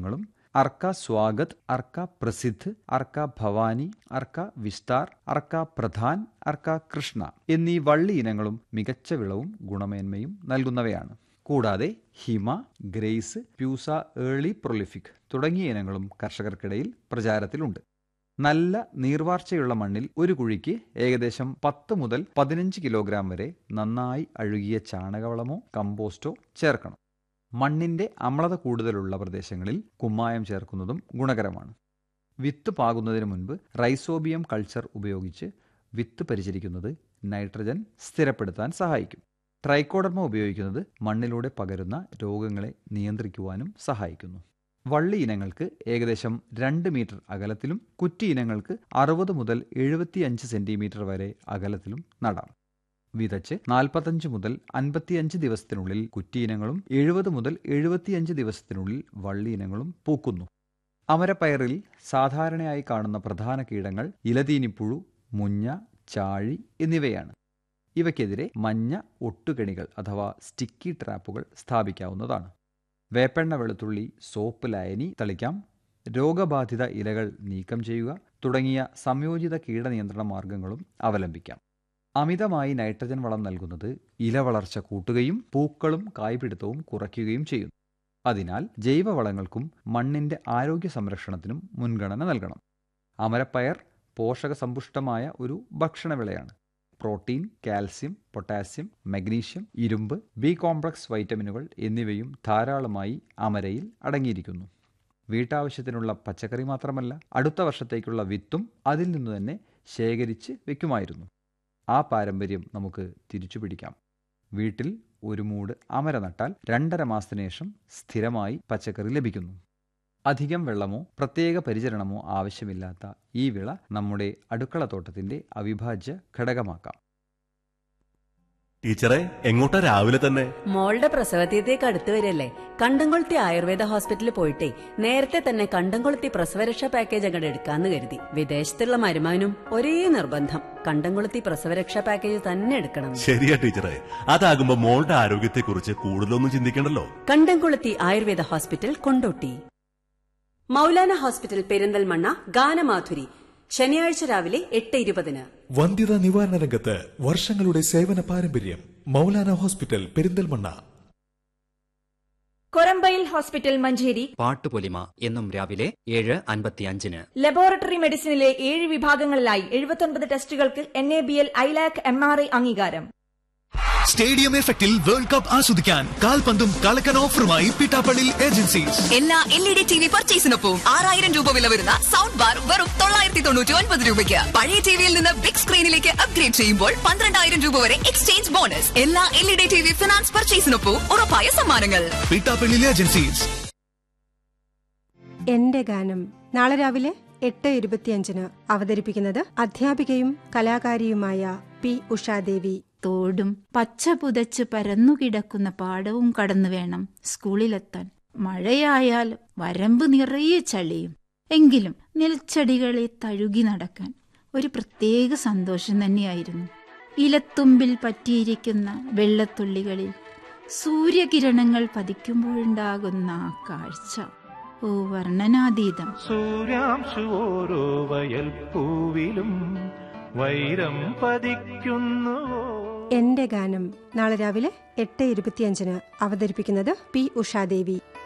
ഇനങ്ങളും അർക്ക സ്വാഗത് അർക്ക പ്രസിദ്ധ് അർക്ക ഭവാനി അർക്ക വിസ്താർ അർക്ക പ്രധാൻ അർക്ക കൃഷ്ണ എന്നീ വള്ളി ഇനങ്ങളും മികച്ച വിളവും ഗുണമേന്മയും നൽകുന്നവയാണ് കൂടാതെ Hima grace Pusa early prolific തുടങ്ങിയ ഇനങ്ങളും കർഷകർക്കിടയിൽ പ്രചാരത്തിലുണ്ട് നല്ല നീർവാർച്ചയുള്ള മണ്ണിൽ ഒരു കുഴിക്ക് ഏകദേശം പത്ത് മുതൽ പതിനഞ്ച് കിലോഗ്രാം വരെ നന്നായി അഴുകിയ ചാണകവളമോ കമ്പോസ്റ്റോ ചേർക്കണം മണ്ണിന്റെ അമ്ലത കൂടുതലുള്ള പ്രദേശങ്ങളിൽ കുമ്മായം ചേർക്കുന്നതും ഗുണകരമാണ് വിത്ത് പാകുന്നതിന് മുൻപ് റൈസോബിയം കൾച്ചർ ഉപയോഗിച്ച് വിത്ത് പരിചരിക്കുന്നത് നൈട്രജൻ സ്ഥിരപ്പെടുത്താൻ സഹായിക്കും ട്രൈക്കോഡർമ ഉപയോഗിക്കുന്നത് മണ്ണിലൂടെ പകരുന്ന രോഗങ്ങളെ നിയന്ത്രിക്കുവാനും സഹായിക്കുന്നു വള്ളി ഇനങ്ങൾക്ക് ഏകദേശം രണ്ട് മീറ്റർ അകലത്തിലും കുറ്റി ഇനങ്ങൾക്ക് അറുപത് മുതൽ എഴുപത്തിയഞ്ച് സെന്റിമീറ്റർ വരെ അകലത്തിലും നടാം വിതച്ച് നാൽപ്പത്തഞ്ച് മുതൽ അൻപത്തിയഞ്ച് ദിവസത്തിനുള്ളിൽ കുറ്റി ഇനങ്ങളും എഴുപത് മുതൽ എഴുപത്തിയഞ്ച് ദിവസത്തിനുള്ളിൽ വള്ളി ഇനങ്ങളും പൂക്കുന്നു അമരപ്പയറിൽ സാധാരണയായി കാണുന്ന പ്രധാന കീടങ്ങൾ ഇലതീനിപ്പുഴു മുഞ്ഞ ചാഴി എന്നിവയാണ് ഇവയ്ക്കെതിരെ മഞ്ഞ ഒട്ടുകെണികൾ അഥവാ സ്റ്റിക്കി ട്രാപ്പുകൾ സ്ഥാപിക്കാവുന്നതാണ് വേപ്പെണ്ണ വെളുത്തുള്ളി സോപ്പ് ലായനി തളിക്കാം രോഗബാധിത ഇലകൾ നീക്കം ചെയ്യുക തുടങ്ങിയ സംയോജിത കീടനിയന്ത്രണ മാർഗങ്ങളും അവലംബിക്കാം അമിതമായി നൈട്രജൻ വളം നൽകുന്നത് ഇല വളർച്ച കൂട്ടുകയും പൂക്കളും കായ്പിടുത്തവും കുറയ്ക്കുകയും ചെയ്യുന്നു അതിനാൽ ജൈവവളങ്ങൾക്കും മണ്ണിന്റെ ആരോഗ്യ സംരക്ഷണത്തിനും മുൻഗണന നൽകണം അമരപ്പയർ പോഷകസമ്പുഷ്ടമായ ഒരു ഭക്ഷണവിളയാണ് പ്രോട്ടീൻ കാൽസ്യം പൊട്ടാസ്യം മഗ്നീഷ്യം ഇരുമ്പ് ബി കോംപ്ലക്സ് വൈറ്റമിനുകൾ എന്നിവയും ധാരാളമായി അമരയിൽ അടങ്ങിയിരിക്കുന്നു വീട്ടാവശ്യത്തിനുള്ള പച്ചക്കറി മാത്രമല്ല അടുത്ത വർഷത്തേക്കുള്ള വിത്തും അതിൽ നിന്ന് തന്നെ ശേഖരിച്ച് വെക്കുമായിരുന്നു ആ പാരമ്പര്യം നമുക്ക് തിരിച്ചു പിടിക്കാം വീട്ടിൽ ഒരു മൂട് അമര നട്ടാൽ രണ്ടര മാസത്തിനു ശേഷം സ്ഥിരമായി പച്ചക്കറി ലഭിക്കുന്നു അധികം വെള്ളമോ പ്രത്യേക പരിചരണമോ ആവശ്യമില്ലാത്ത ഈ വിള നമ്മുടെ അടുക്കളത്തോട്ടത്തിന്റെ അവിഭാജ്യ ഘടകമാക്കാം ടീച്ചറെ എങ്ങോട്ടാ രാവിലെ തന്നെ മോളുടെ പ്രസവതീയത്തേക്ക് അടുത്ത് വരില്ലേ കണ്ടംകൊളുത്തി ആയുർവേദ ഹോസ്പിറ്റലിൽ പോയിട്ടേ നേരത്തെ തന്നെ കണ്ടംകൊളുത്തി പ്രസവരക്ഷാ പാക്കേജ് അങ്ങോട്ട് എടുക്കാന്ന് കരുതി വിദേശത്തുള്ള മരുമാനും ഒരേ നിർബന്ധം കണ്ടംകൊളുത്തി പ്രസവരക്ഷാ പാക്കേജ് തന്നെ എടുക്കണം ശരിയാ ടീച്ചറെ അതാകുമ്പോ മോളുടെ ആരോഗ്യത്തെക്കുറിച്ച് കൂടുതലൊന്നും ചിന്തിക്കണ്ടല്ലോ കണ്ടംകുളത്തി ആയുർവേദ ഹോസ്പിറ്റൽ കൊണ്ടോട്ടി മൗലാന ഹോസ്പിറ്റൽ പെരിന്തൽമണ്ണ ഗാനമാധുരി ശനിയാഴ്ച രാവിലെ എട്ട് ഇരുപതിന് വന്ധ്യത നിവാരണ രംഗത്ത് വർഷങ്ങളുടെ സേവന പാരമ്പര്യം മൗലാന ഹോസ്പിറ്റൽ പെരിന്തൽമണ്ണ കൊരമ്പയിൽ ഹോസ്പിറ്റൽ മഞ്ചേരി പാട്ടുപൊലിമ എന്നും രാവിലെ ഏഴ് അൻപത്തിയഞ്ചിന് ലബോറട്ടറി മെഡിസിനിലെ ഏഴ് വിഭാഗങ്ങളിലായി എഴുപത്തൊൻപത് ടെസ്റ്റുകൾക്ക് N A B L ILAC M R I അംഗീകാരം സ്റ്റേഡിയം എഫക്റ്റിൽ വേൾഡ് കപ്പ് ആസ്വദിക്കാൻ കാൽപന്തും കളക്കൻ ഓഫറുമായി പിട്ടാപ്പള്ളി ഏജൻസീസ് എല്ലാ L E D T V പർച്ചേസിനൊപ്പം ആറായിരം രൂപ വില വരുന്ന സൗണ്ട് ബാർ വെറും തൊള്ളായിരത്തി തൊണ്ണൂറ്റി ഒൻപത് രൂപയ്ക്ക് പഴയ ടിവിയിൽ നിന്ന് ബിഗ് സ്ക്രീനിലേക്ക് അപ്ഗ്രേഡ് ചെയ്യുമ്പോൾ പന്ത്രണ്ടായിരം രൂപ വരെ എക്സ്ചേഞ്ച് ബോണസ് എല്ലാ L E D T V finance പർച്ചേസിനൊപ്പം ഉറപ്പായ സമ്മാനങ്ങൾ പിട്ടാപ്പള്ളി ഏജൻസീസ് എന്റെ ഗാനം നാളെ രാവിലെ എട്ട് ഇരുപത്തിയഞ്ചിന് അവതരിപ്പിക്കുന്നത് അധ്യാപികയും കലാകാരിയുമായ പി ഉഷാദേവി തോടും പച്ച പുതച്ച് പരന്നുകിടക്കുന്ന പാടവും കടന്നു വേണം സ്കൂളിലെത്താൻ മഴയായാൽ വരമ്പ് നിറയെ ചളിയും എങ്കിലും നെൽച്ചെടികളെ തഴുകി നടക്കാൻ ഒരു പ്രത്യേക സന്തോഷം തന്നെയായിരുന്നു ഇലത്തുമ്പിൽ പറ്റിയിരിക്കുന്ന വെള്ളത്തുള്ളികളിൽ സൂര്യകിരണങ്ങൾ പതിക്കുമ്പോഴുണ്ടാകുന്ന ആ കാഴ്ച ഓ വർണ്ണനാതീതം സൂര്യാംശു ഓരോ വയൽ പൂവിലും വൈരം പതിക്കുന്നുവോ എന്റെ ഗാനം നാളെ രാവിലെ എട്ട് ഇരുപത്തിയഞ്ചിന് അവതരിപ്പിക്കുന്നത് പി ഉഷാദേവി